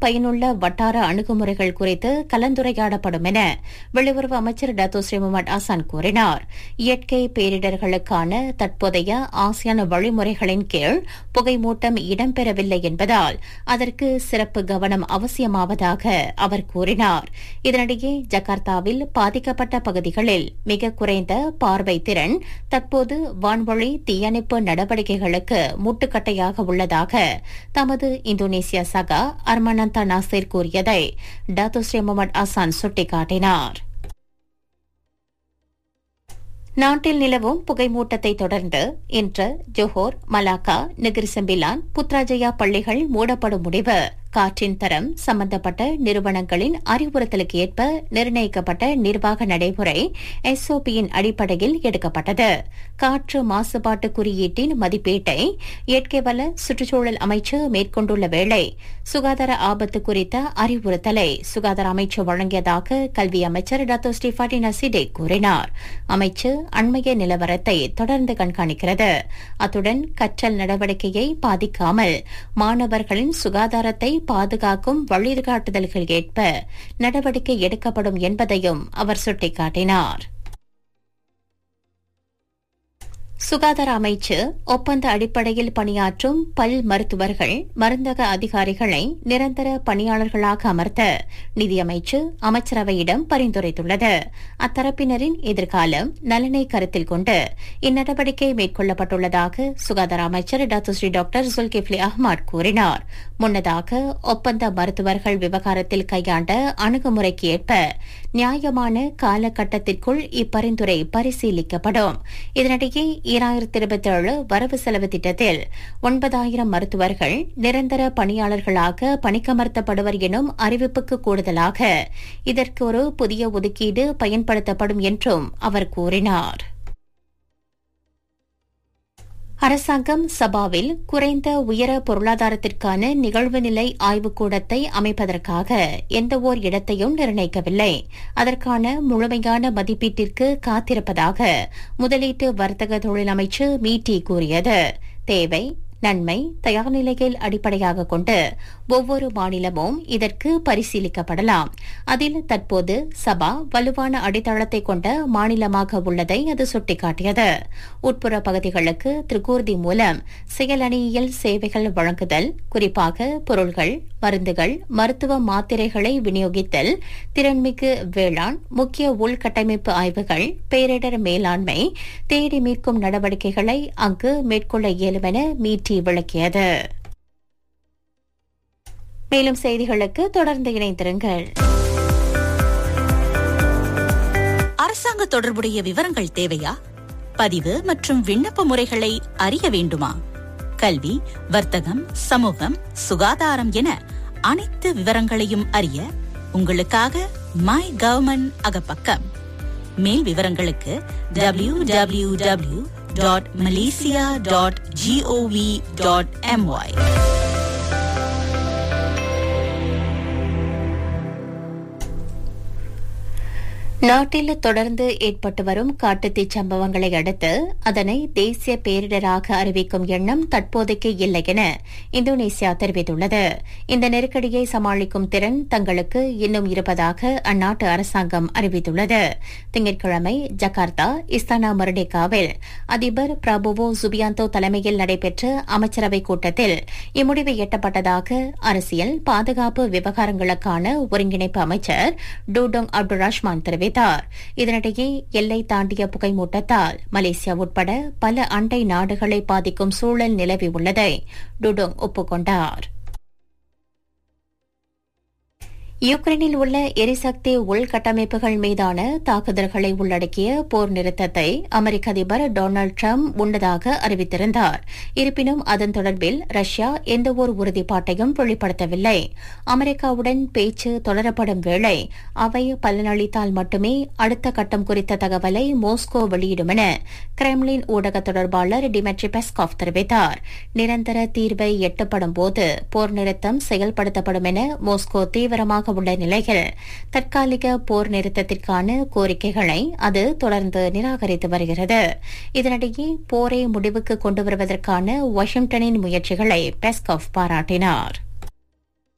பயனுள்ள வட்டார அணுகுமுறைகள் குறித்து கலந்துரையாடப்படும் என வெளியுறவு அமைச்சர் டத்தோ ஸ்ரீ முகமது ஆசான் கூறினார் இயற்கை பேரிடர்களுக்கான தற்போதைய ஆசியான வழிமுறைகளின் கீழ் புகைமூட்டம் இடம்பெறவில்லை என்பதால் அதற்கு சிறப்பு கவனம் அவசியமாவதாக அவர் கூறினார் இதனிடையே ஜகார்த்தாவில் பாதிக்கப்பட்ட பகுதிகளில் மிக குறைந்த பார்வை திறன் தற்போது வான்வழி தீயணைப்பு நடவடிக்கைகளுக்கு முட்டுக்கட்டையாக உள்ளதாக தமது இந்தோனேசிய சகா அர்மனந்தா நாசிர் கூறியதை டாத்து ஸ்ரீ முகமது அசான் சுட்டிக்காட்டினார் நாட்டில் நிலவும் புகைமூட்டத்தை தொடர்ந்து இன்று ஜோஹோர் மலாக்கா நெகிரிசம்பிலான் புத்ராஜயா பள்ளிகள் மூடப்படும் முடிவு காற்றின் தரம் சம்பந்தப்பட்ட நிறுவனங்களின் அறிவுறுத்தலுக்கு ஏற்ப நிர்ணயிக்கப்பட்ட நிர்வாக நடைமுறை எஸ்ஓபியின் அடிப்படையில் எடுக்கப்பட்டது காற்று மாசுபாட்டு குறியீட்டின் மதிப்பீட்டை இயற்கை வள சுற்றுச்சூழல் அமைச்சு மேற்கொண்டுள்ள வேளை சுகாதார ஆபத்து குறித்த அறிவுறுத்தலை சுகாதார அமைச்சு வழங்கியதாக கல்வி அமைச்சர் டாக்டர் ஸ்ரீபாட்டி நசிடே கூறினார் அமைச்சு அண்மைய நிலவரத்தை தொடர்ந்து கண்காணிக்கிறது அத்துடன் கற்றல் நடவடிக்கையை பாதிக்காமல் மாணவர்களின் சுகாதாரத்தை பாதுகாக்கும் வழிகாட்டுதல்கள் ஏற்ப நடவடிக்கை எடுக்கப்படும் என்பதையும் அவர் சுட்டிக்காட்டினார் சுகாதார அமைச்சு ஒப்பந்த அடிப்படையில் பணியாற்றும் பல் மருத்துவர்கள் மருந்தக அதிகாரிகளை நிரந்தர பணியாளர்களாக அமர்த்த நிதியமைச்சு அமைச்சரவையிடம் பரிந்துரைத்துள்ளது அத்தரப்பினரின் எதிர்காலம் நலனை கருத்தில் கொண்டு இந்நடவடிக்கை மேற்கொள்ளப்பட்டுள்ளதாக சுகாதார அமைச்சர் doctor Sri doctor Zulkifli Ahmad கூறினார் முன்னதாக ஒப்பந்த மருத்துவர்கள் விவகாரத்தில் கையாண்ட அணுகுமுறைக்கு ஏற்ப நியாயமான காலகட்டத்திற்குள் இப்பரிந்துரை பரிசீலிக்கப்படும் இதனிடையே ஈராயிரத்தி இருபத்தி ஏழு வரவு செலவு திட்டத்தில் ஒன்பதாயிரம் மருத்துவர்கள் நிரந்தர பணியாளர்களாக பணிக்கமர்த்தப்படுவர் எனும் அறிவிப்புக்கு கூடுதலாக இதற்கு ஒரு புதிய ஒதுக்கீடு பயன்படுத்தப்படும் என்றும் அவர் கூறினார் அரசாங்கம் சபாவில் குறைந்த உயர பொருளாதாரத்திற்கான நிகழ்வு நிலை ஆய்வுக்கூடத்தை அமைப்பதற்காக எந்தவோர் இடத்தையும் நிர்ணயிக்கவில்லை அதற்கான முழுமையான மதிப்பீட்டிற்கு காத்திருப்பதாக முதலீட்டு வர்த்தக தொழில் அமைச்சு மீட்டி கூறியது தேவை நன்மை தயார் நிலையில் அடிப்படையாக கொண்டு ஒவ்வொரு மாநிலமும் இதற்கு பரிசீலிக்கப்படலாம் அதில் தற்போது சபா வலுவான அடித்தளத்தை கொண்ட மாநிலமாக உள்ளதை அது சுட்டிக்காட்டியது உட்புற பகுதிகளுக்கு திரிகூர்தி மூலம் செயலணியியல் சேவைகள் வழங்குதல் குறிப்பாக பொருள்கள் மருந்துகள் மருத்துவ மாத்திரைகளை விநியோகித்தல் திறன்மிகு வேளாண் முக்கிய உள்கட்டமைப்பு ஆய்வுகள் பேரிடர் மேலாண்மை தேடி மீட்கும் நடவடிக்கைகளை அங்கு மேற்கொள்ள இயலும் என மீட்டி விளக்கியது மேலும் செய்திகளுக்கு தொடர்ந்து இணைந்திருங்கள் அரசாங்க தொடர்புடைய விவரங்கள் தேவையா பதிவு மற்றும் விண்ணப்ப முறைகளை அறிய வேண்டுமா கல்வி வர்த்தகம் சமூகம் சுகாதாரம் என அனைத்து விவரங்களையும் அறிய உங்களுக்காக மை கவர்மெண்ட் அகப்பக்கம் மேல் விவரங்களுக்கு W W W dot Malaysia dot GOV dot MY நாட்டில் தொடர்ந்து ஏற்பட்டு வரும் காட்டுத்தீ சம்பவங்களை அடுத்து அதனை தேசிய பேரிடராக அறிவிக்கும் எண்ணம் தற்போதைக்கு இல்லை என இந்தோனேசியா தெரிவித்துள்ளது இந்த நெருக்கடியை சமாளிக்கும் திறன் தங்களுக்கு இன்னும் இருப்பதாக அந்நாட்டு அரசாங்கம் அறிவித்துள்ளது திங்கட்கிழமை ஜகார்த்தா இஸ்தானா மர்டேகாவில் அதிபர் பிரபுவோ சுபியாந்தோ தலைமையில் நடைபெற்ற அமைச்சரவைக் கூட்டத்தில் இம்முடிவு எட்டப்பட்டதாக அரசியல் பாதுகாப்பு விவகாரங்களுக்கான ஒருங்கிணைப்பு அமைச்சர் டூடோங் அப்துல் ரஹ்மான் தெரிவித்தார் இதனிடையே எல்லை தாண்டிய புகைமூட்டத்தால் மலேசியா உட்பட பல அண்டை நாடுகளை பாதிக்கும் சூழல் நிலவியுள்ளதை டுடோங் ஒப்புக்கொண்டார் யுக்ரைனில் உள்ள எரிசக்தி உள்கட்டமைப்புகள் மீதான தாக்குதல்களை உள்ளடக்கிய போர் நிறுத்தத்தை அமெரிக்க அதிபர் டொனால்டு டிரம்ப் முன்னதாக அறிவித்திருந்தார் இருப்பினும் அதன் தொடர்பில் ரஷ்யா எந்தவொரு உறுதிப்பாட்டையும் வெளிப்படுத்தவில்லை அமெரிக்காவுடன் பேச்சு தொடரப்படும் வேளை அவை பலனளித்தால் மட்டுமே அடுத்த கட்டம் குறித்த தகவலை மோஸ்கோ வெளியிடும் என கிரெம்லின் ஊடக தொடர்பாளர் டிமெட்ரி பெஸ்காவ் தெரிவித்தார் நிரந்தர தீர்வை எட்டப்படும் போது போர் நிறுத்தம் செயல்படுத்தப்படும் என மோஸ்கோ தீவிரமாக உள்ள நிலையில் தற்காலிக போர் நிறுத்தத்திற்கான கோரிக்கைகளை அது தொடர்ந்து நிராகரித்து வருகிறது இதனிடையே போரை முடிவுக்கு கொண்டு வருவதற்கான வாஷிங்டனின் முயற்சிகளை பெஸ்காவ் பாராட்டினார்